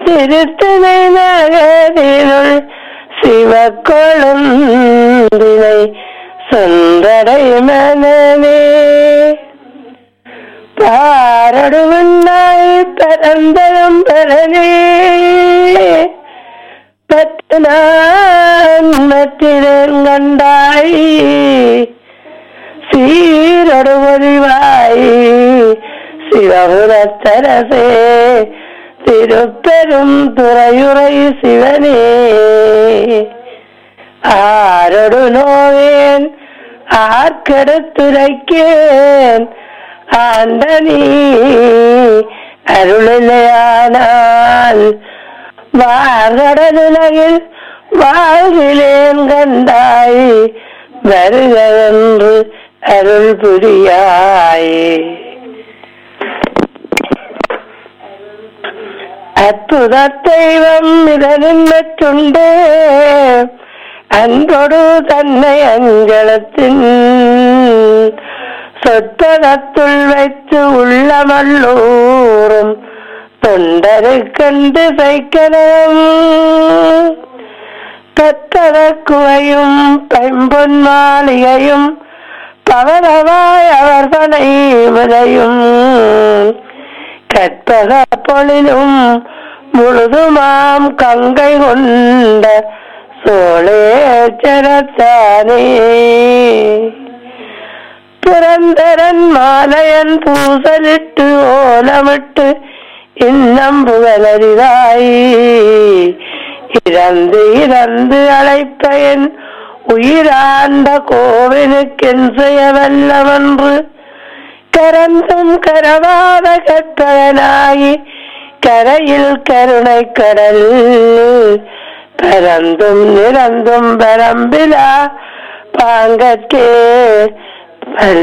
திருத்தனை நகரினுள் சிவக்கொழுந்தினை சுந்தரை மனமே பாரடுவண்ணாய் பரந்தரம் பரனே பத்து நான்மத்திரங்கண்டாய் சீரடுவதிவாய் சிவபுரத்தரசே திருப்பெரும் துறையுறை சிவனே ஆரொடு நோவேன் ஆர்க்கெடுத்துரைக்கேன் ஆண்டனி அருளிலையானால் வார்கடலுலகில் வாழ்கிலேன் கண்டாய் வருகவென்று அருள் புரியாயே அற்புத தெய்வம் இதனின்மற்றுண்டே அன்பொடு தன்னை அஞ்சலத்தின் சொத்தனத்துள் வைத்து உள்ளமல்லூரும் தொண்டருக்கண்டு சைக்கரம் பத்தர குவையும் பைம்பொன் மாளிகையும் பவரவாய் அவர்களை முறையும் கற்பக பொழிலும் முழுதுமாம் கங்கை கொண்ட சோழேச்சரத்தானே பிறந்தரன் மாலையன் பூசலிட்டு ஓலமிட்டு இன்னம் புகழறிதாய் இறந்து இறந்து அழைப்பயன் உயிராண்ட கோவிலுக்கென் செய்ய வல்லவென்று கரந்தும் கரவாத கற்பகனாகி கரையில் கருணை கடல் பரந்தும் நிறந்தும் பரம்பிலா பாங்கற்கே